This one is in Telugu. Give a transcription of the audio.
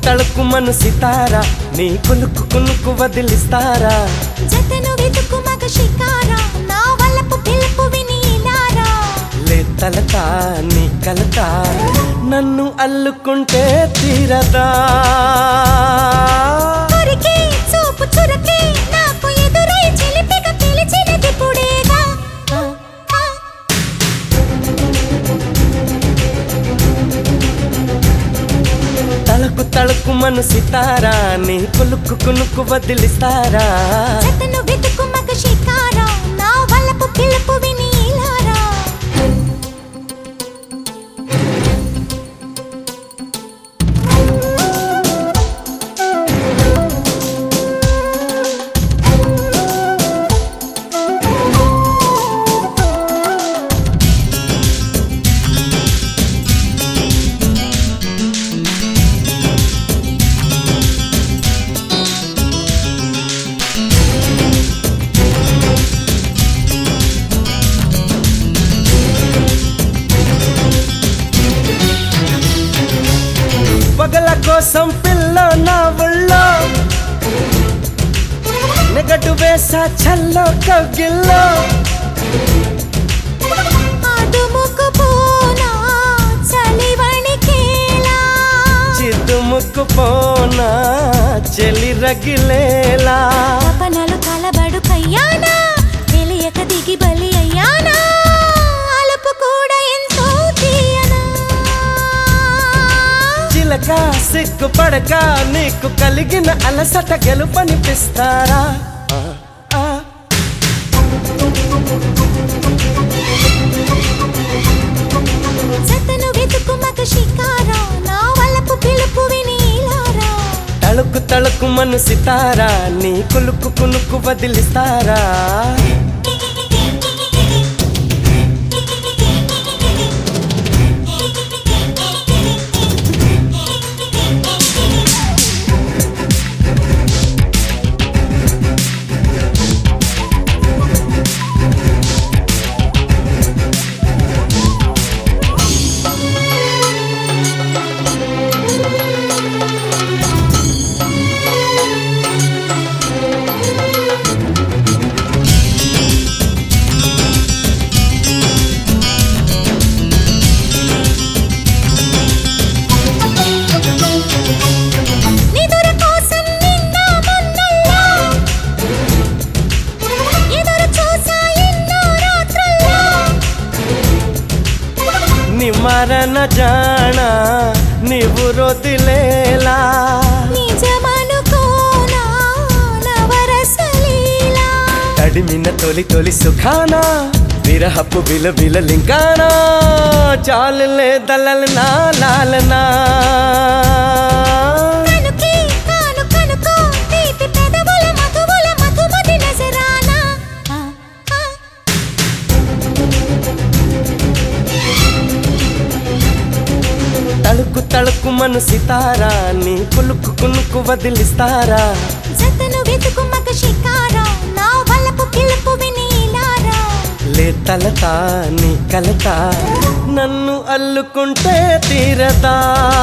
తళుకు మను సితారా నీ కులుకు కునుకు వదిలిస్తారా జతను వెతుకు మగ షికారా నా వల్లపు పిలుపు విని ఇలారా లేతలత నీ కలత నన్ను అల్లుకుంటే తీరదా కొరికే చూపు చురకే నాకు ఎదురై చిలిపిగా పిలిచినది పుడేగా ఆ, ఆ. తలకు తళుకు మను సితారా నీ కులుకు కునుకు వదిలిస్తారా జతను వెతుకు మగ షికారా నా వల్లపు పిలుపు విని ఇలారా పగల కోసం పిల్ల నా ఒళ్ళో నెగటు వేసా చల్లో కవ్గిల్లో అదుముకు పోనా చలివణికేలా చిద్దు ముక్కు పోనా చెలి రగిలేలా తపనలు కలబడు కయ్యానా తెలియక దిగి బలి అయ్యానా అలుపు కూడా ఎంతో తీయనా చిలక సిగ్గు పడక నీకు కలిగిన అలసట గెలుపనిపిస్తారా ఆ, ఆ. జతను వెతుకు మగ షికారా నా వల్లపు పిలుపు విని ఇలారా తళుకు తళుకు మను సితారా నీ కులుకు కునుకు వదిలిస్తారా నిదుర కోసం నిన్న మొన్నల్లా ఎదురు చూసా ఎన్నో రాత్రుల్లో నిమరణ జాణ నీవు రొదిలేలా నిజమనుకోనా నవరసలీలా తడిమిన తొలి తొలి సుఖానా విరహపు బిల బిల లింకానా చాలులే దళలనా లాలనా కనుకే కాను కనుకో తీపి పెదవుల మధువుల మధుమతి నజరానా ఆ, ఆ. తళుకు తళుకు మను సితారా నీ కులుకు కునుకు వదిలిస్తారా జతను వెతుకు మగ షికారా నా వల్లపు పిలుపు విని ఇలారా లేతలత నీ కలత నన్ను అల్లుకుంటే తీరదా